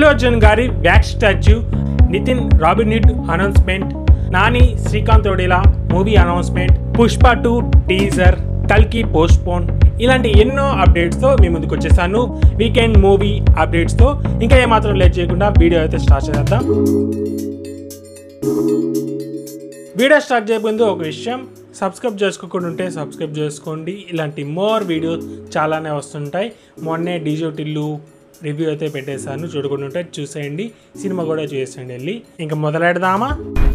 అల్లు అర్జున్ గారి back statue Nithin Robin Hood announcement Nani Srikanth Odela movie announcement Pushpa two teaser కల్కి postpone ఇలాంటి ఎన్నో అప్డేట్స్తో మీ ముందుకు వచ్చేసాను వీకెండ్ మూవీ అప్డేట్స్తో ఇంకా ఏమాత్రం లేట్ చేయకుండా వీడియో అయితే స్టార్ట్ చేద్దాం వీడియో స్టార్ట్ చేయబోయింది ఒక విషయం సబ్స్క్రైబ్ చేసుకోకుండా ఉంటే సబ్స్క్రైబ్ చేసుకోండి ఇలాంటి మోర్ వీడియోస్ చాలానే వస్తుంటాయి మొన్నే డీజో టిల్లు రివ్యూ అయితే పెట్టేశాను చూడకుండా ఉంటే చూసేయండి సినిమా కూడా చూసేయండి వెళ్ళి ఇంకా మొదలెడదామా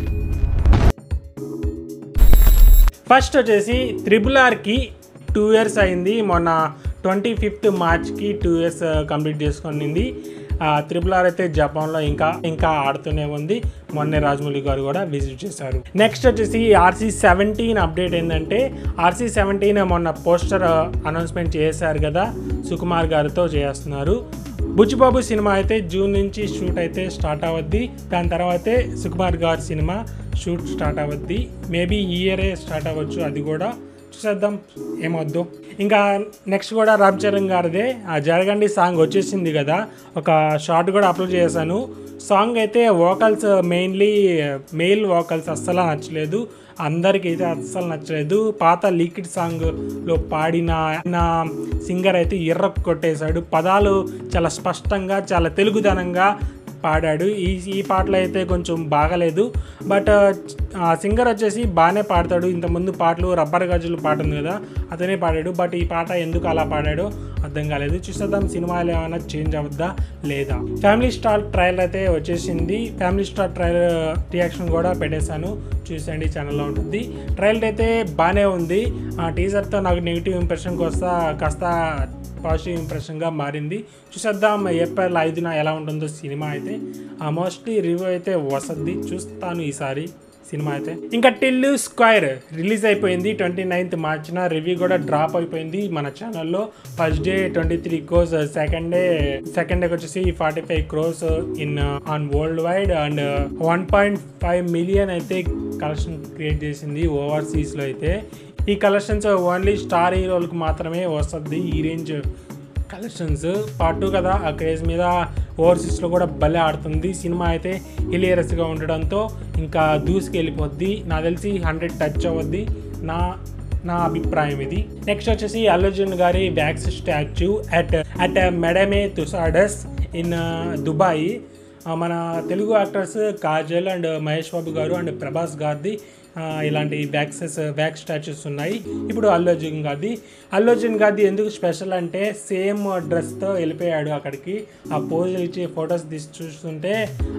ఫస్ట్ వచ్చేసి త్రిబుల్ ఆర్కి టూ ఇయర్స్ అయింది మొన్న ట్వంటీ ఫిఫ్త్ మార్చ్కి టూ ఇయర్స్ కంప్లీట్ చేసుకునింది త్రిబుల్ ఆర్ అయితే జపాన్లో ఇంకా ఇంకా ఆడుతూనే ఉంది మొన్నే రాజమౌళి గారు కూడా విజిట్ చేశారు నెక్స్ట్ వచ్చేసి ఆర్సీ సెవెంటీన్ అప్డేట్ ఏంటంటే ఆర్సీ సెవెంటీన్ మొన్న పోస్టర్ అనౌన్స్మెంట్ చేశారు కదా సుకుమార్ గారితో చేస్తున్నారు బుచ్చిబాబు సినిమా అయితే జూన్ నుంచి షూట్ అయితే స్టార్ట్ అవద్ది దాని తర్వాతే సుకుమార్ గారి సినిమా షూట్ స్టార్ట్ అవద్ది మేబీ ఈ ఇయరే స్టార్ట్ అవ్వచ్చు అది కూడా చూసేద్దాం ఏమొద్దు ఇంకా నెక్స్ట్ కూడా రామ్ చరణ్ గారిదే ఆ జరగండి సాంగ్ వచ్చేసింది కదా ఒక షార్ట్ కూడా అప్లోడ్ చేశాను సాంగ్ అయితే వోకల్స్ మెయిన్లీ మెయిల్ వోకల్స్ అస్సలు నచ్చలేదు అందరికీ అయితే అస్సలు నచ్చలేదు పాత లీక్డ్ సాంగ్లో పాడిన నా సింగర్ అయితే ఎర్ర కొట్టేశాడు పదాలు చాలా స్పష్టంగా చాలా తెలుగుదనంగా పాడాడు ఈ ఈ పాటలో అయితే కొంచెం బాగలేదు బట్ ఆ సింగర్ వచ్చేసి బాగానే పాడతాడు ఇంతకుముందు పాటలు రబ్బర్ గజులు పాట ఉంది కదా అతనే పాడాడు బట్ ఈ పాట ఎందుకు అలా పాడాడో అర్థం కాలేదు చూసేద్దాం సినిమాలు ఏమైనా చేంజ్ అవుద్దా లేదా ఫ్యామిలీ స్టార్ ట్రయల్ అయితే వచ్చేసింది ఫ్యామిలీ స్టార్ ట్రయల్ రియాక్షన్ కూడా పెట్టేశాను చూసేయండి ఛానల్లో ఉంటుంది ట్రయల్ అయితే బాగానే ఉంది ఆ టీజర్తో నాకు నెగిటివ్ ఇంప్రెషన్కి వస్తా కాస్త పాజిటివ్ ఇంప్రెషన్గా మారింది చూసేద్దాం ఏప్రిల్ ఐదున ఎలా ఉంటుందో సినిమా అయితే మోస్ట్లీ రివ్యూ అయితే వస్తుంది చూస్తాను ఈసారి సినిమా అయితే ఇంకా టిల్లు స్క్వైర్ రిలీజ్ అయిపోయింది ట్వంటీ నైన్త్ మార్చిన రివ్యూ కూడా డ్రాప్ అయిపోయింది మన ఛానల్లో first day twenty three crores second day second డేకి వచ్చేసి forty five crores in on worldwide and one point five million అయితే కలెక్షన్ క్రియేట్ చేసింది ఓవర్సీస్లో అయితే ఈ కలెక్షన్స్ ఓన్లీ స్టార్ హీరోలకు మాత్రమే వస్తుంది ఈ రేంజ్ కలెక్షన్స్ పార్ట్ టూ కదా ఆ క్రేజ్ మీద ఓవర్సీస్లో కూడా భలే ఆడుతుంది సినిమా అయితే హిలియరస్గా ఉండడంతో ఇంకా దూసుకెళ్ళిపోద్ది నాకు తెలిసి హండ్రెడ్ టచ్ అవ్వద్ది నా నా అభిప్రాయం ఇది నెక్స్ట్ వచ్చేసి అల్లుజున్ గారి wax statue at at Madame Tussauds in Dubai మన తెలుగు యాక్టర్స్ కాజల్ అండ్ మహేష్ బాబు గారు అండ్ ప్రభాస్ గారిది ఇలాంటి బ్యాక్సెస్ బ్యాక్ స్టాచ్యూస్ ఉన్నాయి ఇప్పుడు అల్లు అర్జున్ గారిది అల్లు అర్జున్ గారిది ఎందుకు స్పెషల్ అంటే సేమ్ డ్రెస్తో వెళ్ళిపోయాడు అక్కడికి ఆ పోజులు ఇచ్చి ఫొటోస్ తీసి చూస్తుంటే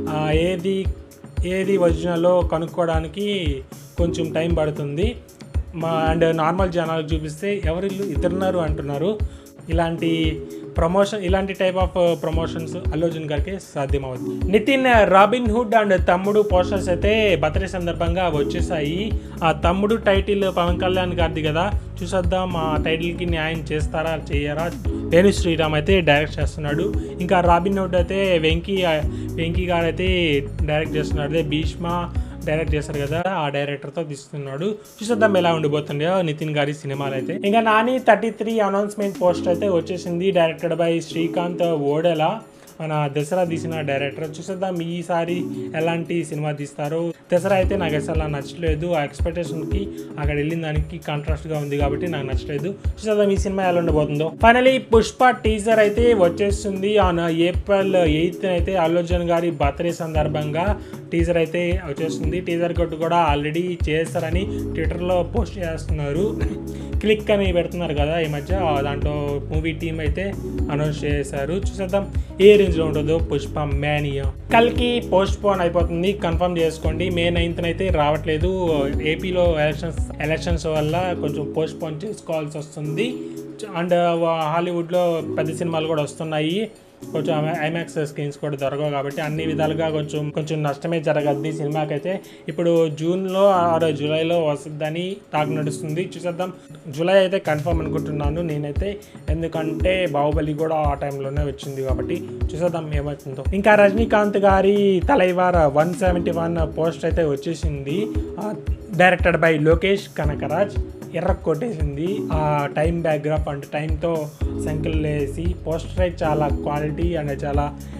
ఏది ఏది ఒరిజినల్లో కనుక్కోవడానికి కొంచెం టైం పడుతుంది మా అండ్ నార్మల్ జనాలకు చూపిస్తే ఎవరు ఇద్దరున్నారు అంటున్నారు ఇలాంటి ప్రమోషన్ ఇలాంటి type of promotions Allu Arjun గారికి సాధ్యమవుతుంది Nithin Robin Hood and Thammudu posters అయితే బర్త్డే సందర్భంగా వచ్చేసాయి ఆ తమ్ముడు టైటిల్ పవన్ కళ్యాణ్ గారిది కదా చూసేద్దాం ఆ టైటిల్కి న్యాయం చేస్తారా చేయరా వేణు శ్రీరామ్ అయితే డైరెక్ట్ చేస్తున్నాడు ఇంకా రాబిన్ హుడ్ అయితే వెంకీ వెంకీ గారు అయితే డైరెక్ట్ చేస్తున్నాడు అదే భీష్మ డైరెక్ట్ చేశారు కదా ఆ డైరెక్టర్ తో తీస్తున్నాడు చూసేద్దాం ఎలా ఉండిపోతుందో నితిన్ గారి సినిమాలు అయితే ఇంకా Nani thirty three announcement post అయితే వచ్చేసింది డైరెక్టెడ్ బై శ్రీకాంత్ ఓడెలా మన దసరా తీసిన డైరెక్టర్ చూసేద్దాం ఈసారి ఎలాంటి సినిమా తీస్తారో దసరా అయితే నాకు అసలు నచ్చలేదు ఆ ఎక్స్పెక్టేషన్కి అక్కడ వెళ్ళిన దానికి కాంట్రాస్ట్గా ఉంది కాబట్టి నాకు నచ్చలేదు చూసేద్దాం ఈ సినిమా ఎలా ఉండబోతుందో ఫైనలీ పుష్ప టీజర్ అయితే వచ్చేస్తుంది ఆన్ ఏప్రిల్ ఎయిత్ అయితే అల్లు అర్జున్ గారి బర్త్డే సందర్భంగా టీజర్ అయితే వచ్చేస్తుంది టీజర్ కొట్టు కూడా ఆల్రెడీ చేస్తారని ట్విట్టర్లో పోస్ట్ చేస్తున్నారు క్లిక్ అని పెడుతున్నారు కదా ఈ మధ్య దాంట్లో మూవీ టీం అయితే అనౌన్స్ చేశారు చూసేద్దాం ఏ రేంజ్లో ఉంటుందో పుష్ప మేనియా కల్కి పోస్ట్ పోన్ అయిపోతుంది కన్ఫర్మ్ చేసుకోండి మే నైన్త్ అయితే రావట్లేదు ఏపీలో ఎలక్షన్స్ ఎలక్షన్స్ వల్ల కొంచెం పోస్ట్ పోన్ చేసుకోవాల్సి వస్తుంది అండ్ హాలీవుడ్లో పెద్ద సినిమాలు కూడా వస్తున్నాయి కొంచెం ఐమాక్స్ స్క్రీన్స్ కూడా దొరకవు కాబట్టి అన్ని విధాలుగా కొంచెం కొంచెం నష్టమే జరగద్ది సినిమాకైతే ఇప్పుడు జూన్లో ఆర్ జూలైలో వస్తుందని టాక్ నడుస్తుంది చూసేద్దాం జూలై అయితే కన్ఫర్మ్ అనుకుంటున్నాను నేనైతే ఎందుకంటే బాహుబలి కూడా ఆ టైంలోనే వచ్చింది కాబట్టి చూసేద్దాం ఏమవుతుందో ఇంకా రజనీకాంత్ గారి Thalaivar one seventy one post అయితే వచ్చేసింది డైరెక్టెడ్ బై లోకేష్ కనకరాజ్ ఎర్ర కొట్టేసింది ఆ టైం బ్యాక్గ్రాఫ్ అంటే టైంతో సంఖ్యలు వేసి పోస్టర్ అయితే చాలా క్వాలిటీ అండ్ చాలా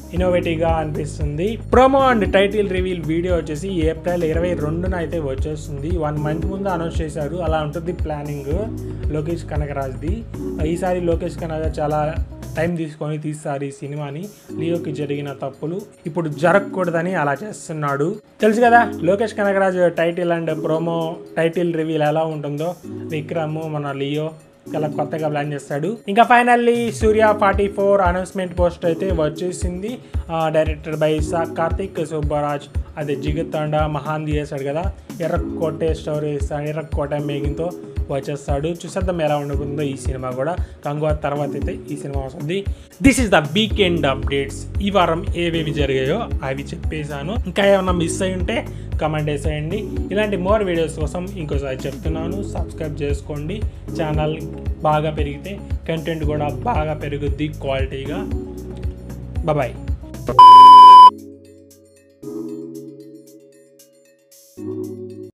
ఇన్నోవేటివ్గా అనిపిస్తుంది promo and title reveal video వచ్చేసి ఏప్రిల్ ఇరవై రెండున అయితే వచ్చేస్తుంది వన్ మంత్ ముందు అనౌన్స్ చేశారు అలా ఉంటుంది ప్లానింగ్ లోకేష్ కనకరాజ్ది ఈసారి లోకేష్ కనకరాజ్ చాలా టైం తీసుకొని తీస్తారు ఈ సినిమాని లియోకి జరిగిన తప్పులు ఇప్పుడు జరగకూడదని అలా చేస్తున్నాడు తెలుసు కదా Lokesh Kanagaraj title and promo title reveal ఎలా ఉంటుందో విక్రమ్ మన లియో చాలా కొత్తగా ప్లాన్ చేస్తాడు ఇంకా finally Suriya forty four announcement post అయితే వచ్చేసింది డైరెక్టర్ బై సా కార్తిక్ సుబ్బరాజ్ అదే జిగత్తాండ మహాంది చేశాడు కదా ఎర్రకోటే స్టోరీ ఎర్రకోట మేకింగ్తో వచ్చేస్తాడు చూసేద్దాం ఎలా ఉండబోతుందో ఈ సినిమా కూడా కంగువా తర్వాత అయితే ఈ సినిమా వస్తుంది this is the weekend updates ఈ వారం ఏవేవి జరిగాయో అవి చెప్పేశాను ఇంకా ఏమైనా మిస్ అయి ఉంటే కమెంట్ వేసేయండి ఇలాంటి మోర్ వీడియోస్ కోసం ఇంకోసారి చెప్తున్నాను సబ్స్క్రైబ్ చేసుకోండి ఛానల్ బాగా పెరిగితే కంటెంట్ కూడా బాగా పెరుగుద్ది క్వాలిటీగా బాయ్